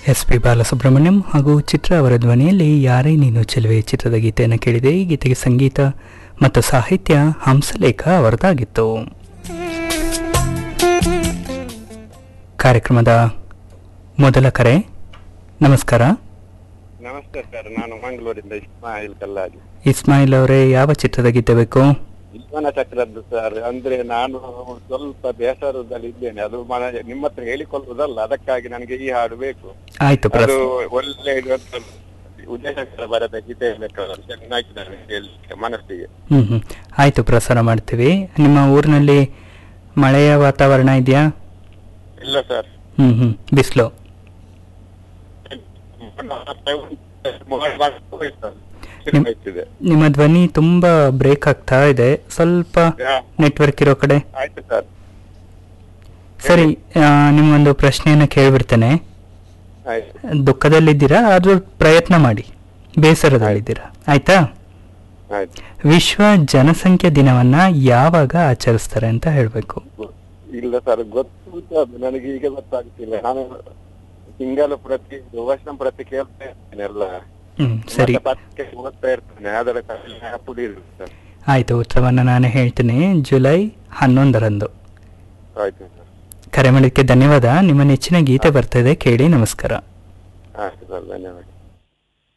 S P Balasubrahmanyam ಹಾಗೂ ಚಿತ್ರ ಅವರ ಧ್ವನಿಯಲ್ಲಿ ಯಾರೇ ನೀನು ಚೆಲುವೆ ಚಿತ್ರದ ಗೀತೆಯನ್ನು ಕೇಳಿದೆ ಈ ಗೀತೆಗೆ ಸಂಗೀತ ಮತ್ತು ಸಾಹಿತ್ಯ ಹಂಸಲೇಖ ಅವರದಾಗಿತ್ತು ಕಾರ್ಯಕ್ರಮದ ಮೊದಲ ಕರೆ ನಮಸ್ಕಾರ ನಮಸ್ತೆ ಸರ್ ನಾನು ಮಂಗಳೂರಿಂದ ಇಸ್ಮಾಯಿಲ್ ಕಲ್ಲಾಜಿ ಇಸ್ಮಾಯಿಲ್ ಅವರೇ ಯಾವ ಚಿತ್ರದ ಗೀತೆ ಬೇಕು ಜೀವನ ಚಕ್ರದ್ದು ಸರ್ ಅಂದ್ರೆ ನಾನು ಸ್ವಲ್ಪ ಬೇಸರದಲ್ಲಿ ಇದ್ದೇನೆ ಅದು ಮನ- ನಿಮ್ಮ ಹತ್ರ ಹೇಳಿಕೊಳ್ಳುವುದಲ್ಲ ಅದಕ್ಕಾಗಿ ನನಗೆ ಈ ಹಾಡು ಬೇಕು ಆಯ್ತು ಅದು ಪ್ರಸ್ ಒಳ್ಳೆ ಇವತ್ತು ಉದಯಶಂಕರ ಬರದ ಗೀತೆ ಬೇಕಾದ್ರೆ ಚೆನ್ನಾಗಿ ನನಗೆ ಹೇಳಲಿಕ್ಕೆ ಮನಸ್ಸಿಗೆ ಹ್ಮ್ ಹ್ಮ್ ಆಯ್ತು ಪ್ರಸಾರ ಮಾಡ್ತೀವಿ ನಿಮ್ಮ ಊರಿನಲ್ಲಿ ಮಳೆಯ ವಾತಾವರಣ ಇದೆಯಾ ಇಲ್ಲ ಸರ್ ಹ್ಮ್ ಹ್ಮ್ ಬಿಸಿಲು ಹೋಯ್ತಿದೆ ನಿಮ್ಮ ಧ್ವನಿ ತುಂಬಾ ಬ್ರೇಕ್ ಆಗ್ತಾ ಇದೆ ಸ್ವಲ್ಪ ನೆಟ್ವರ್ಕ್ ಇರೋ ಕಡೆ ಆಯ್ತು ಸರ್ ಸರಿ ಆ, ನಿಮ್ಗೊಂದು ಪ್ರಶ್ನೆಯನ್ನ ಕೇಳ್ಬಿಡ್ತೇನೆ ಆಯ್ತು ದುಃಖದಲ್ಲಿದ್ದೀರಾ ಆದ್ರೂ ಪ್ರಯತ್ನ ಮಾಡಿ ಬೇಸರದಲ್ಲಿದ್ದೀರಾ ಆಯ್ತಾ ಆಯ್ತು ವಿಶ್ವ ಜನಸಂಖ್ಯಾ ದಿನವನ್ನ ಯಾವಾಗ ಆಚರಿಸ್ತಾರೆ ಅಂತ ಹೇಳ್ಬೇಕು ಇಲ್ಲ ಸರ್ ಗೊತ್ತು ಅದು ನನಗೆ ಈಗ ಗೊತ್ತಾಗ್ತಿಲ್ಲ ನಾನು ತಿಂಗಳು ಪ್ರತಿ ವರ್ಷ ಪ್ರತಿ ಕೇಳ್ತಾ ಇರ್ತೇನೆ ಎಲ್ಲ ಹ್ಮ್ ಸರಿ ಮತ್ತೆ ಪತ್ರಿಕೆ ಓದ್ತಾ ಇರ್ತೇನೆ ಅದರ ಪುಡಿ ಇರುತ್ತೆ ಸರ್ ಆಯ್ತು ಉತ್ತರವನ್ನ ನಾನು ಹೇಳ್ತೀನಿ ಜುಲೈ ಹನ್ನೊಂದರಂದು ಆಯ್ತು ಸರ್ ಕರೆ ಮಾಡಿದ್ದಕ್ಕೆ ಧನ್ಯವಾದ ನಿಮ್ಮ ನೆಚ್ಚಿನ ಗೀತೆ ಬರ್ತಾ ಇದೆ ಕೇಳಿ ನಮಸ್ಕಾರ ಆಯ್ತು ಸರ್ ಧನ್ಯವಾದ